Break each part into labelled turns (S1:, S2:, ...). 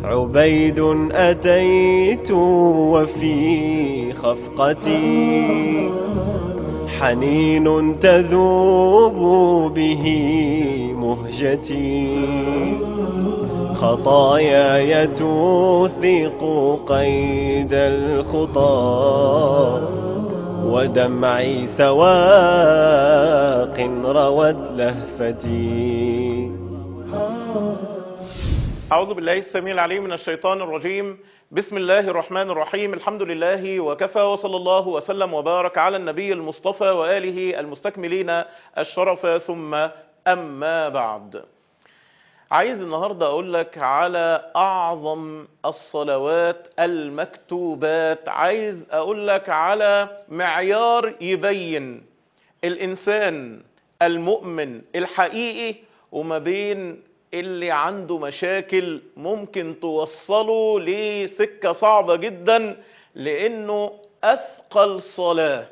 S1: عبيد أتيت وفي خفقتي حنين تذوب به مهجتي خطاياي توثق قيد الخطى ودمعي سواق روت لهفتي
S2: أعوذ بالله السميع العليم من الشيطان الرجيم بسم الله الرحمن الرحيم الحمد لله وكفى وصلى الله وسلم وبارك على النبي المصطفى وآله المستكملين الشرف ثم أما بعد عايز النهاردة أقول لك على أعظم الصلوات المكتوبات عايز أقول لك على معيار يبين الإنسان المؤمن الحقيقي وما بين اللي عنده مشاكل ممكن توصله لسكة صعبة جدا لأنه أثقل صلاة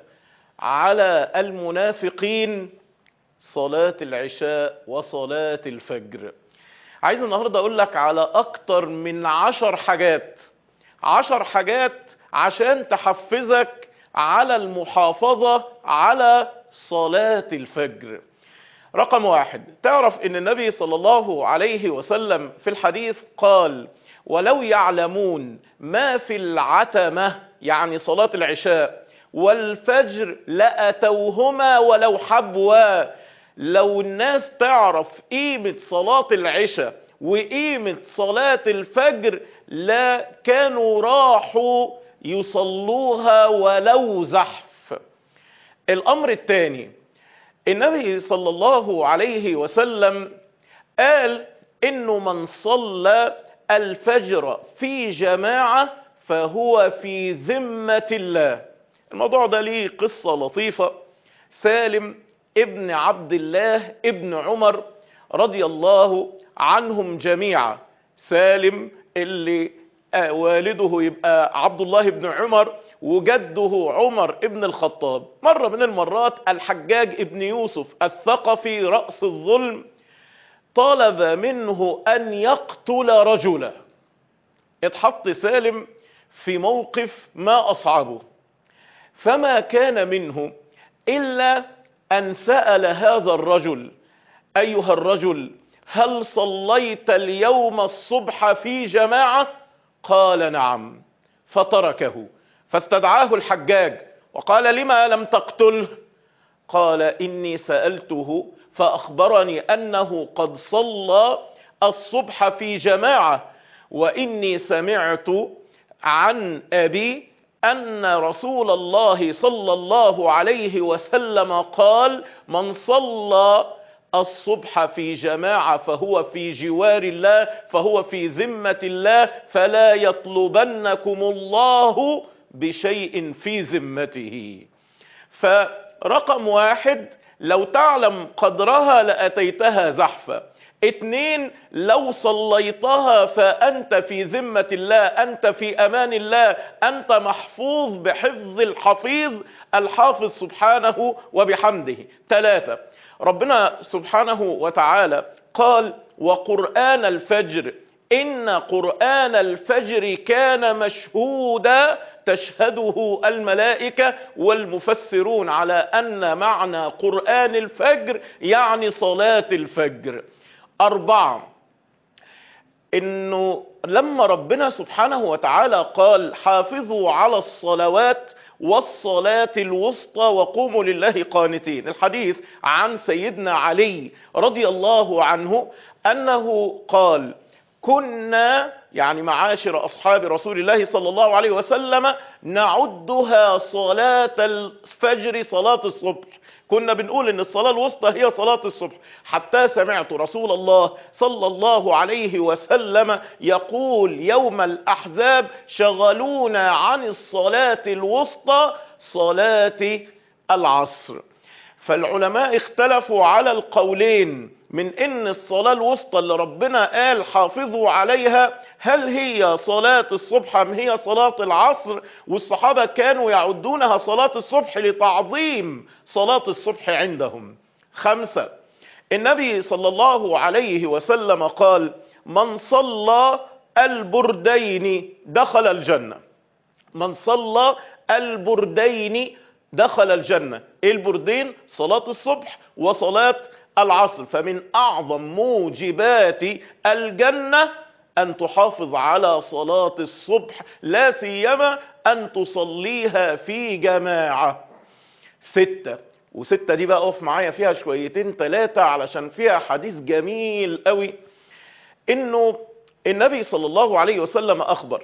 S2: على المنافقين صلاة العشاء وصلاة الفجر عايز النهاردة اقول لك على اكتر من عشر حاجات عشر حاجات عشان تحفزك على المحافظة على صلاة الفجر رقم واحد تعرف ان النبي صلى الله عليه وسلم في الحديث قال ولو يعلمون ما في العتمة يعني صلاة العشاء والفجر لأتوهما ولو حبوا لو الناس تعرف قيمة صلاة العشاء وقيمة صلاة الفجر لا كانوا راحوا يصلوها ولو زحف الأمر الثاني النبي صلى الله عليه وسلم قال إنه من صلى الفجر في جماعة فهو في ذمة الله الموضوع ده ليه قصة لطيفة سالم ابن عبد الله ابن عمر رضي الله عنهم جميعا سالم اللي والده يبقى عبد الله بن عمر وجده عمر ابن الخطاب مرة من المرات الحجاج ابن يوسف الثقفي رأس الظلم طلب منه أن يقتل رجلا اتحط سالم في موقف ما أصعبه فما كان منه إلا أن سأل هذا الرجل أيها الرجل هل صليت اليوم الصبح في جماعة قال نعم فتركه فاستدعاه الحجاج وقال لما لم تقتله قال إني سألته فأخبرني أنه قد صلى الصبح في جماعة وإني سمعت عن أبي أن رسول الله صلى الله عليه وسلم قال من صلى الصبح في جماعة فهو في جوار الله فهو في ذمة الله فلا يطلبنكم الله بشيء في ذمته فرقم واحد لو تعلم قدرها لأتيتها زحفا اتنين لو صليتها فأنت في ذمة الله أنت في أمان الله أنت محفوظ بحفظ الحفيظ الحافظ سبحانه وبحمده ثلاثة ربنا سبحانه وتعالى قال وقرآن الفجر إن قرآن الفجر كان مشهودا تشهده الملائكة والمفسرون على أن معنى قرآن الفجر يعني صلاة الفجر أربعة إنه لما ربنا سبحانه وتعالى قال حافظوا على الصلوات والصلاة الوسطى وقوموا لله قانتين الحديث عن سيدنا علي رضي الله عنه أنه قال كنا يعني معاشر أصحاب رسول الله صلى الله عليه وسلم نعدها صلاة الفجر صلاة الصبح كنا بنقول ان الصلاة الوسطى هي صلاة الصبح حتى سمعت رسول الله صلى الله عليه وسلم يقول يوم الأحزاب شغلونا عن الصلاة الوسطى صلاة العصر فالعلماء اختلفوا على القولين من ان الصلاة الوسطى اللي ربنا قال حافظوا عليها هل هي صلاة الصبح ام هي صلاة العصر والصحابة كانوا يعدونها صلاة الصبح لتعظيم صلاة الصبح عندهم خمسة النبي صلى الله عليه وسلم قال من صلى البردين دخل الجنة من صلى البردين دخل الجنة ايه البردين صلاة الصبح وصلاة العصر فمن اعظم موجبات الجنة ان تحافظ على صلاة الصبح لا سيما ان تصليها في جماعة ستة وستة دي بقى اقف معايا فيها شويتين ثلاثة علشان فيها حديث جميل قوي انه النبي صلى الله عليه وسلم اخبر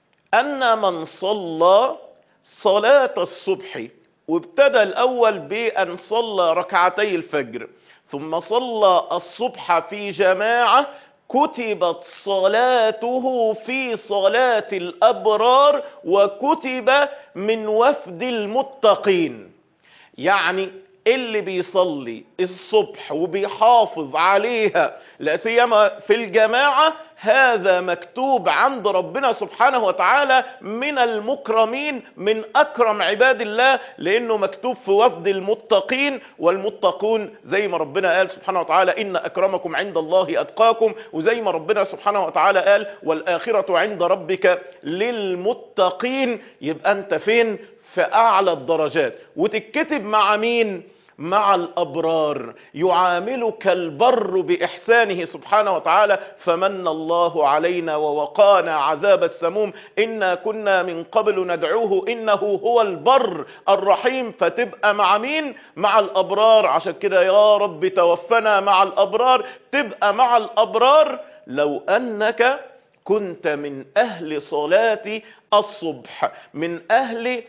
S2: ان من صلى صلاة الصبح وابتدى الاول بان صلى ركعتي الفجر ثم صلى الصبح في جماعة كتبت صلاته في صلاة الابرار وكتب من وفد المتقين يعني اللي بيصلي الصبح وبيحافظ عليها لا سيما في الجماعة هذا مكتوب عند ربنا سبحانه وتعالى من المكرمين من أكرم عباد الله لأنه مكتوب في وفد المتقين والمتقون زي ما ربنا قال سبحانه وتعالى إن أكرمكم عند الله أتقاكم وزي ما ربنا سبحانه وتعالى قال والآخرة عند ربك للمتقين يبقى أنت فين في أعلى الدرجات وتتكتب مع مين مع الأبرار يعاملك البر بإحسانه سبحانه وتعالى فمن الله علينا ووقانا عذاب السموم إنا كنا من قبل ندعوه إنه هو البر الرحيم فتبقى مع مين مع الأبرار عشان كده يا رب توفنا مع الأبرار تبقى مع الأبرار لو أنك كنت من أهل صلاة الصبح من أهل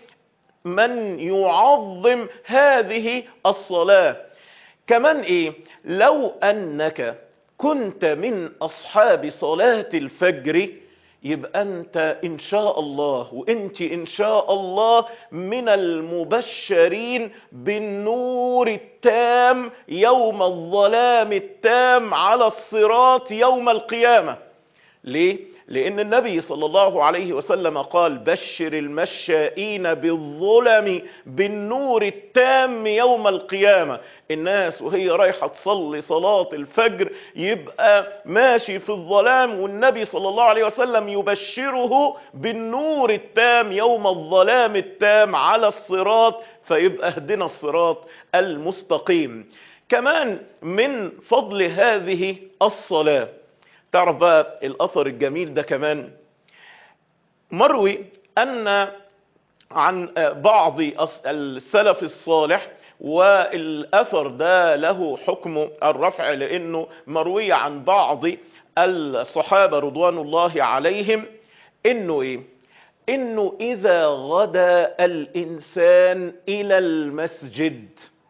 S2: من يعظم هذه الصلاة كمان ايه لو انك كنت من اصحاب صلاة الفجر يبقى انت ان شاء الله وانت ان شاء الله من المبشرين بالنور التام يوم الظلام التام على الصراط يوم القيامة ليه لأن النبي صلى الله عليه وسلم قال بشر المشائين بالظلم بالنور التام يوم القيامة الناس وهي رايحة تصلي صلاة الفجر يبقى ماشي في الظلام والنبي صلى الله عليه وسلم يبشره بالنور التام يوم الظلام التام على الصراط فيبقى اهدنا الصراط المستقيم كمان من فضل هذه الصلاه تعرف بقى الاثر الجميل ده كمان مروي ان عن بعض السلف الصالح والاثر ده له حكم الرفع لانه مروي عن بعض الصحابه رضوان الله عليهم انه ايه انه اذا غدا الانسان الى المسجد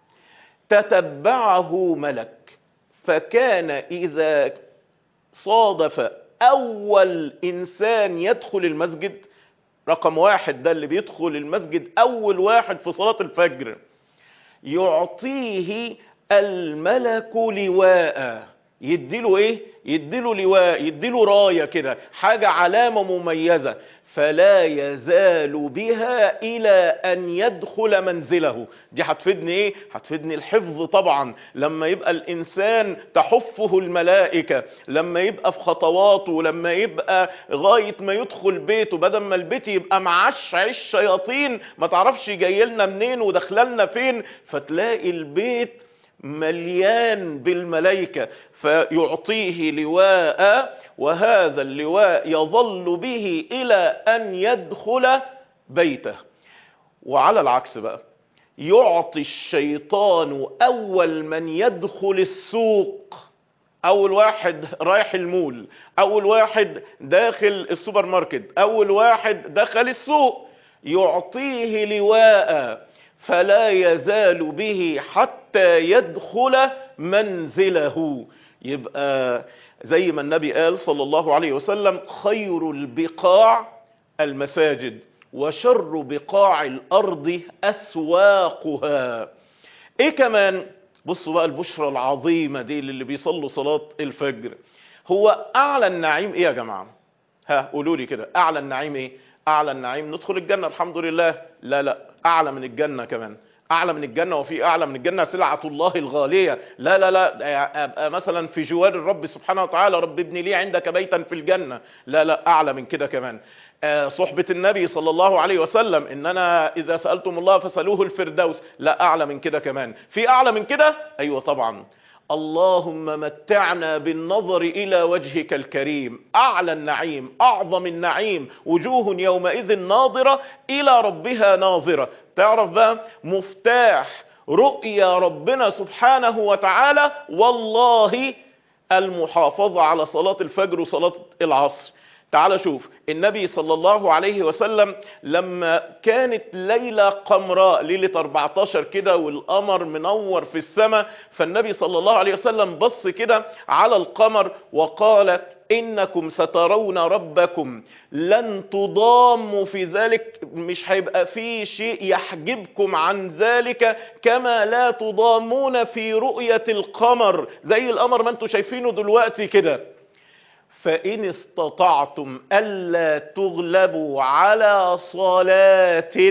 S2: تتبعه ملك فكان اذا صادف اول انسان يدخل المسجد رقم واحد ده اللي بيدخل المسجد اول واحد في صلاة الفجر يعطيه الملك لواء يديله ايه يديله لواء يديله راية كده حاجة علامة مميزة فلا يزال بها الى ان يدخل منزله دي هتفيدني ايه هتفيدني الحفظ طبعا لما يبقى الانسان تحفه الملائكة لما يبقى في خطواته لما يبقى غاية ما يدخل بيته بدل ما البيت يبقى معش عش شياطين ما تعرفش جاي لنا منين ودخلنا فين فتلاقي البيت مليان بالملائكة فيعطيه لواء وهذا اللواء يظل به إلى أن يدخل بيته وعلى العكس بقى يعطي الشيطان أول من يدخل السوق أول واحد رايح المول أول واحد داخل السوبر ماركت أول واحد دخل السوق يعطيه لواء فلا يزال به حتى يدخل منزله يبقى زي ما النبي قال صلى الله عليه وسلم خير البقاع المساجد وشر بقاع الارض اسواقها ايه كمان بصوا بقى البشرى العظيمة دي اللي بيصلوا صلاة الفجر هو اعلى النعيم ايه يا جماعة ها قولوا لي كده اعلى النعيم ايه اعلى النعيم ندخل الجنة الحمد لله لا لا اعلى من الجنة كمان اعلى من الجنه وفي اعلى من الجنه سلعه الله الغاليه لا لا لا ابقى مثلا في جوار الرب سبحانه وتعالى رب ابني لي عندك بيتا في الجنه لا لا اعلى من كده كمان آه، صحبة النبي صلى الله عليه وسلم ان انا اذا سألتم الله فسألوه الفردوس لا اعلى من كده كمان في اعلى من كده ايوه طبعا اللهم متعنا بالنظر الى وجهك الكريم اعلى النعيم اعظم النعيم وجوه يومئذ ناظرة الى ربها ناظرة تعرف بقى مفتاح رؤيا ربنا سبحانه وتعالى والله المحافظة على صلاة الفجر وصلاة العصر تعال شوف النبي صلى الله عليه وسلم لما كانت ليلة قمراء ليلة 14 كده والقمر منور في السماء فالنبي صلى الله عليه وسلم بص كده على القمر وقال إنكم سترون ربكم لن تضاموا في ذلك مش هيبقى في شيء يحجبكم عن ذلك كما لا تضامون في رؤية القمر زي القمر ما انتم شايفينه دلوقتي كده فإن استطعتم ألا تغلبوا على صلاة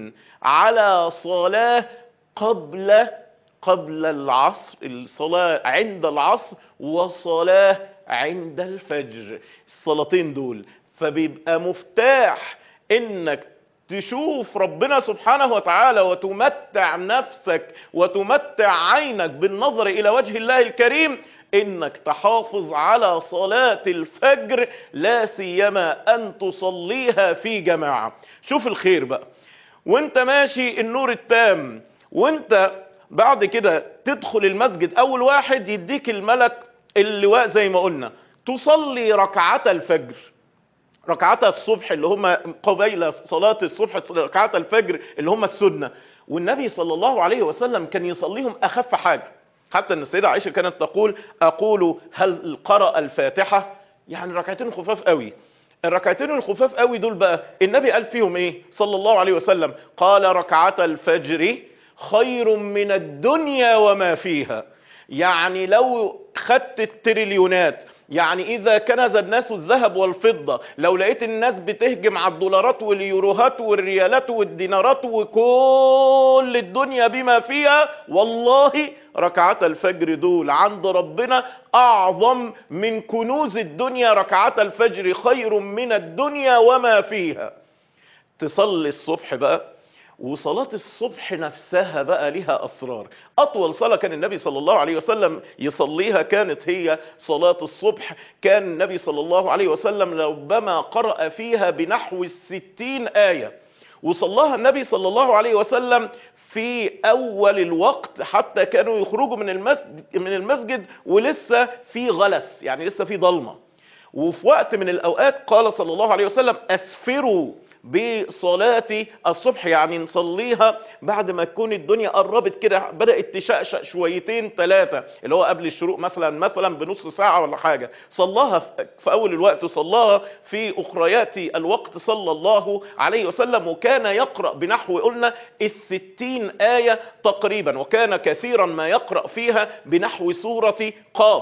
S2: على صلاة قبل قبل العصر الصلاة عند العصر وصلاة عند الفجر الصلاتين دول فبيبقى مفتاح انك تشوف ربنا سبحانه وتعالى وتمتع نفسك وتمتع عينك بالنظر الى وجه الله الكريم انك تحافظ على صلاة الفجر لا سيما ان تصليها في جماعة شوف الخير بقى وانت ماشي النور التام وانت بعد كده تدخل المسجد اول واحد يديك الملك اللواء زي ما قلنا تصلي ركعتا الفجر ركعتا الصبح اللي هم قبيل صلاة الصبح ركعتا الفجر اللي هم السنة والنبي صلى الله عليه وسلم كان يصليهم أخف حاجة حتى ان السيدة عائشة كانت تقول أقول هل قرأ الفاتحة يعني ركعتين خفاف قوي الركعتين الخفاف قوي دول بقى النبي قال فيهم ايه صلى الله عليه وسلم قال ركعتا الفجر خير من الدنيا وما فيها يعني لو خدت التريليونات يعني اذا كنز الناس الذهب والفضة لو لقيت الناس بتهجم على الدولارات واليوروهات والريالات والدينارات وكل الدنيا بما فيها والله ركعات الفجر دول عند ربنا اعظم من كنوز الدنيا ركعات الفجر خير من الدنيا وما فيها تصلي الصبح بقى وصلاة الصبح نفسها بقى لها أسرار أطول صلاة كان النبي صلى الله عليه وسلم يصليها كانت هي صلاة الصبح كان النبي صلى الله عليه وسلم ربما قرأ فيها بنحو الستين آية وصلاها النبي صلى الله عليه وسلم في أول الوقت حتى كانوا يخرجوا من المسجد, من المسجد ولسه في غلس يعني لسه في ضلمة وفي وقت من الأوقات قال صلى الله عليه وسلم أسفروا بصلاة الصبح يعني نصليها بعد ما تكون الدنيا قربت كده بدأت تشقشق شويتين ثلاثة اللي هو قبل الشروق مثلا مثلا بنص ساعة ولا حاجة صلاها في أول الوقت صلاها في أخريات الوقت صلى الله عليه وسلم وكان يقرأ بنحو قلنا الستين آية تقريبا وكان كثيرا ما يقرأ فيها بنحو سورة قاف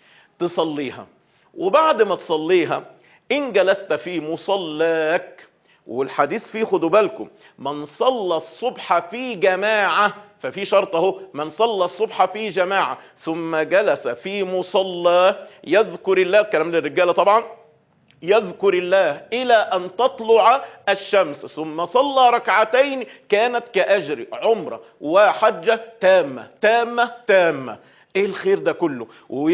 S2: تصليها وبعد ما تصليها إن جلست في مصلاك والحديث فيه خدوا بالكم من صلى الصبح في جماعة ففي شرط اهو من صلى الصبح في جماعة ثم جلس في مصلى يذكر الله الكلام للرجالة طبعا يذكر الله إلى أن تطلع الشمس ثم صلى ركعتين كانت كأجر عمرة وحجة تامة تامة تامة ايه الخير ده كله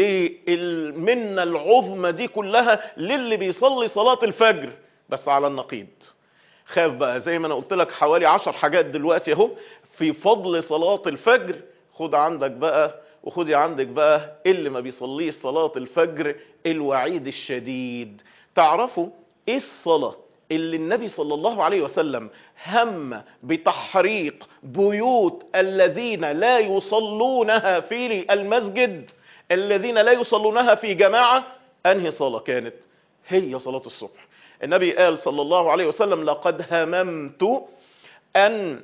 S2: والمنة العظمى دي كلها للي بيصلي صلاة الفجر بس على النقيض خاف بقى زي ما انا قلت لك حوالي عشر حاجات دلوقتي اهو في فضل صلاة الفجر خد عندك بقى وخدي عندك بقى اللي ما بيصليش صلاة الفجر الوعيد الشديد تعرفوا ايه الصلاة اللي النبي صلى الله عليه وسلم هم بتحريق بيوت الذين لا يصلونها في المسجد الذين لا يصلونها في جماعة انهي صلاة كانت هي صلاة الصبح النبي قال صلى الله عليه وسلم لقد هممت أن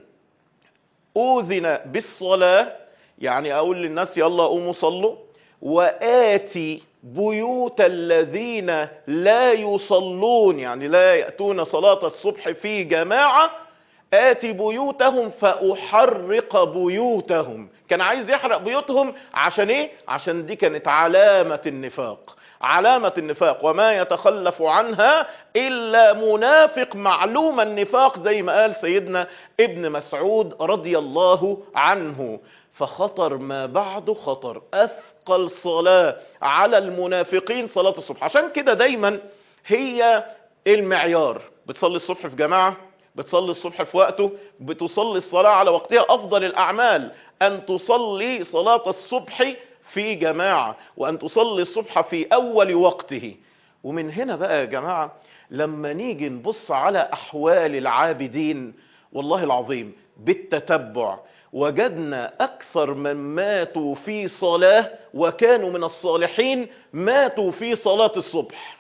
S2: أوذن بالصلاة يعني أقول للناس يلا قوموا صلوا وآتي بيوت الذين لا يصلون يعني لا يأتون صلاة الصبح في جماعة آتي بيوتهم فأحرق بيوتهم كان عايز يحرق بيوتهم عشان ايه عشان دي كانت علامة النفاق علامة النفاق وما يتخلف عنها إلا منافق معلوم النفاق زي ما قال سيدنا ابن مسعود رضي الله عنه فخطر ما بعده خطر أثقل صلاة على المنافقين صلاة الصبح عشان كده دايما هي المعيار بتصلي الصبح في جماعة بتصلي الصبح في وقته بتصلي الصلاة على وقتها أفضل الأعمال أن تصلي صلاة الصبح في جماعة وأن تصلي الصبح في أول وقته ومن هنا بقى يا جماعة لما نيجي نبص على أحوال العابدين والله العظيم بالتتبع وجدنا أكثر من ماتوا في صلاة وكانوا من الصالحين ماتوا في صلاة الصبح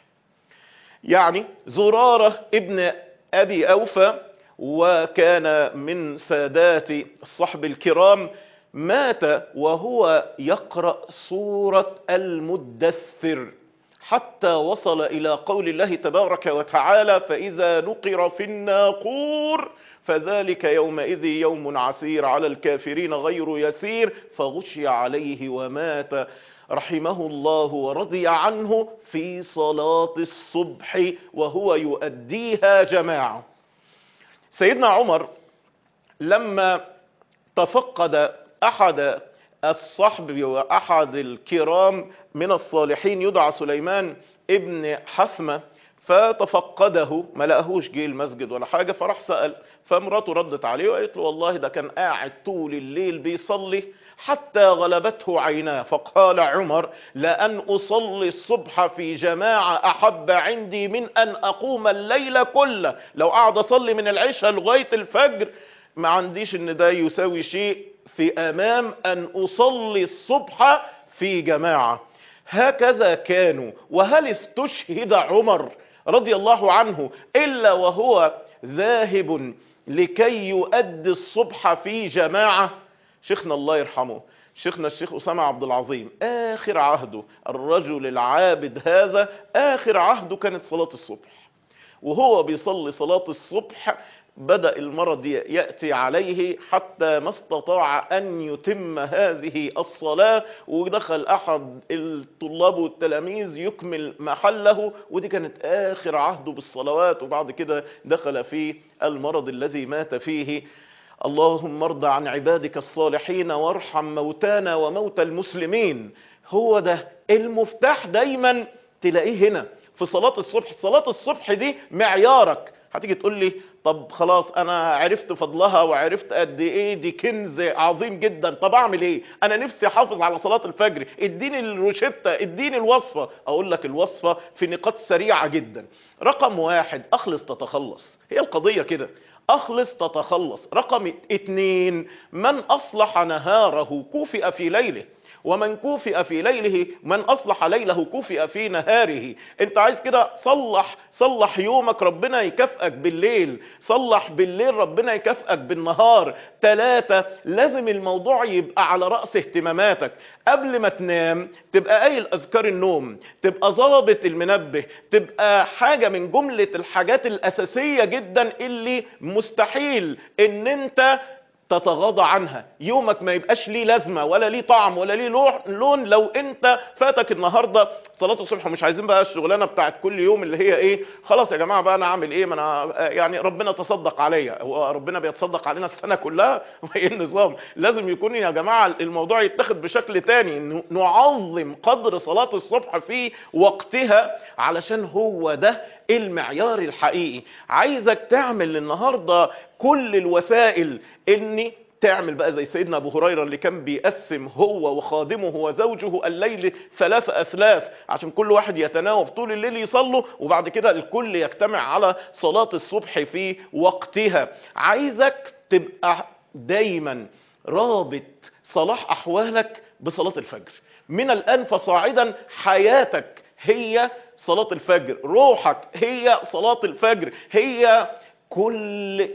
S2: يعني زرارة ابن أبي أوفى وكان من سادات الصحب الكرام مات وهو يقرأ سورة المدثر حتى وصل إلى قول الله تبارك وتعالى فإذا نقر في الناقور فذلك يومئذ يوم عسير على الكافرين غير يسير فغشي عليه ومات رحمه الله ورضي عنه في صلاة الصبح وهو يؤديها جماعة سيدنا عمر لما تفقد أحد الصحب وأحد الكرام من الصالحين يدعى سليمان ابن حثمة فتفقده ما لقاهوش جه المسجد ولا حاجة فراح سأل فمراته ردت عليه وقالت له والله ده كان قاعد طول الليل بيصلي حتى غلبته عيناه فقال عمر لأن أصلي الصبح في جماعة أحب عندي من أن أقوم الليل كله لو قاعد أصلي من العشاء لغاية الفجر ما عنديش ان ده يساوي شيء في امام ان اصلي الصبح في جماعة هكذا كانوا وهل استشهد عمر رضي الله عنه الا وهو ذاهب لكي يؤدي الصبح في جماعة شيخنا الله يرحمه شيخنا الشيخ أسامة عبد العظيم آخر عهده الرجل العابد هذا آخر عهده كانت صلاة الصبح وهو بيصلي صلاة الصبح بدأ المرض يأتي عليه حتى ما استطاع أن يتم هذه الصلاة ودخل أحد الطلاب والتلاميذ يكمل محله ودي كانت آخر عهده بالصلوات وبعد كده دخل في المرض الذي مات فيه اللهم ارضى عن عبادك الصالحين وارحم موتانا وموتى المسلمين هو ده المفتاح دايما تلاقيه هنا في صلاة الصبح صلاة الصبح دي معيارك هتيجي تقول لي طب خلاص انا عرفت فضلها وعرفت قد ايه دي كنز عظيم جدا طب اعمل ايه انا نفسي احافظ على صلاة الفجر اديني الروشتة اديني الوصفة اقول لك الوصفة في نقاط سريعة جدا رقم واحد اخلص تتخلص هي القضية كده اخلص تتخلص رقم اتنين من اصلح نهاره كوفئ في ليله ومن كوفئ في ليله من اصلح ليله كوفئ في نهاره انت عايز كده صلح صلح يومك ربنا يكافئك بالليل صلح بالليل ربنا يكافئك بالنهار ثلاثة لازم الموضوع يبقى على رأس اهتماماتك قبل ما تنام تبقى قايل اذكار النوم تبقى ظابط المنبه تبقى حاجة من جملة الحاجات الاساسية جدا اللي مستحيل ان انت تتغاضى عنها يومك ما يبقاش ليه لازمة ولا ليه طعم ولا ليه لون لو انت فاتك النهاردة صلاة الصبح مش عايزين بقى الشغلانة بتاعت كل يوم اللي هي ايه خلاص يا جماعة بقى انا اعمل ايه ما انا يعني ربنا تصدق عليا هو ربنا بيتصدق علينا السنة كلها وايه النظام لازم يكون يا جماعة الموضوع يتخذ بشكل تاني نعظم قدر صلاة الصبح في وقتها علشان هو ده المعيار الحقيقي عايزك تعمل النهاردة كل الوسائل اني تعمل بقى زي سيدنا ابو هريرة اللي كان بيقسم هو وخادمه وزوجه الليل ثلاث اثلاث عشان كل واحد يتناوب طول الليل يصلوا وبعد كده الكل يجتمع على صلاة الصبح في وقتها عايزك تبقى دايما رابط صلاح احوالك بصلاة الفجر من الان فصاعدا حياتك هي صلاة الفجر روحك هي صلاة الفجر هي كل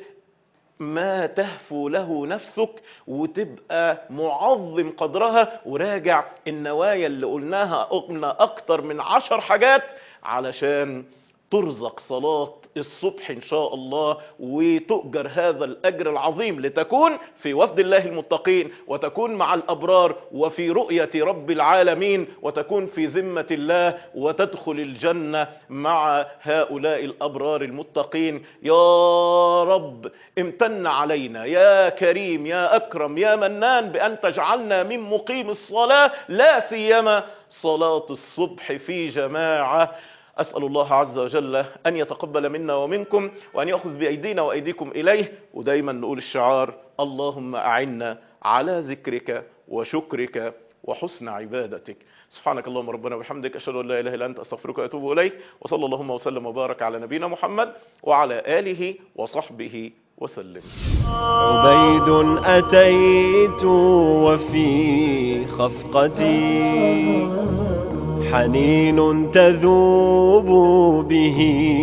S2: ما تهفو له نفسك وتبقى معظم قدرها وراجع النوايا اللي قلناها قلنا اكتر من عشر حاجات علشان ترزق صلاة الصبح إن شاء الله وتؤجر هذا الأجر العظيم لتكون في وفد الله المتقين وتكون مع الأبرار وفي رؤية رب العالمين وتكون في ذمة الله وتدخل الجنة مع هؤلاء الأبرار المتقين يا رب امتن علينا يا كريم يا أكرم يا منان بأن تجعلنا من مقيم الصلاة لا سيما صلاة الصبح في جماعة أسأل الله عز وجل أن يتقبل منا ومنكم وأن يأخذ بأيدينا وأيديكم إليه ودايما نقول الشعار اللهم أعنا على ذكرك وشكرك وحسن عبادتك سبحانك اللهم ربنا وبحمدك أشهد أن لا إله إلا أنت أستغفرك وأتوب إليك وصلى اللهم وسلم وبارك على نبينا محمد وعلى آله وصحبه وسلم
S1: عبيد أتيت وفي خفقتي حنين تذوب به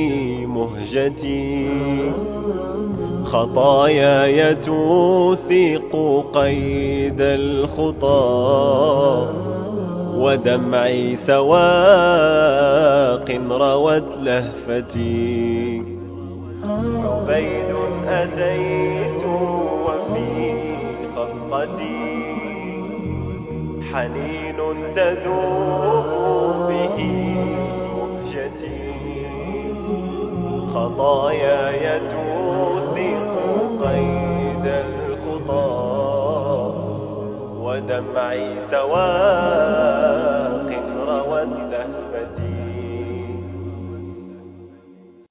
S1: مهجتي خطاياي توثق قيد الخطى ودمعي سواق روت لهفتي عبيد أتيت وفي خفقتي حنين تذوب به مهجتي خطاياي توثق قيد الخطى ودمعي سواق روت لهفتي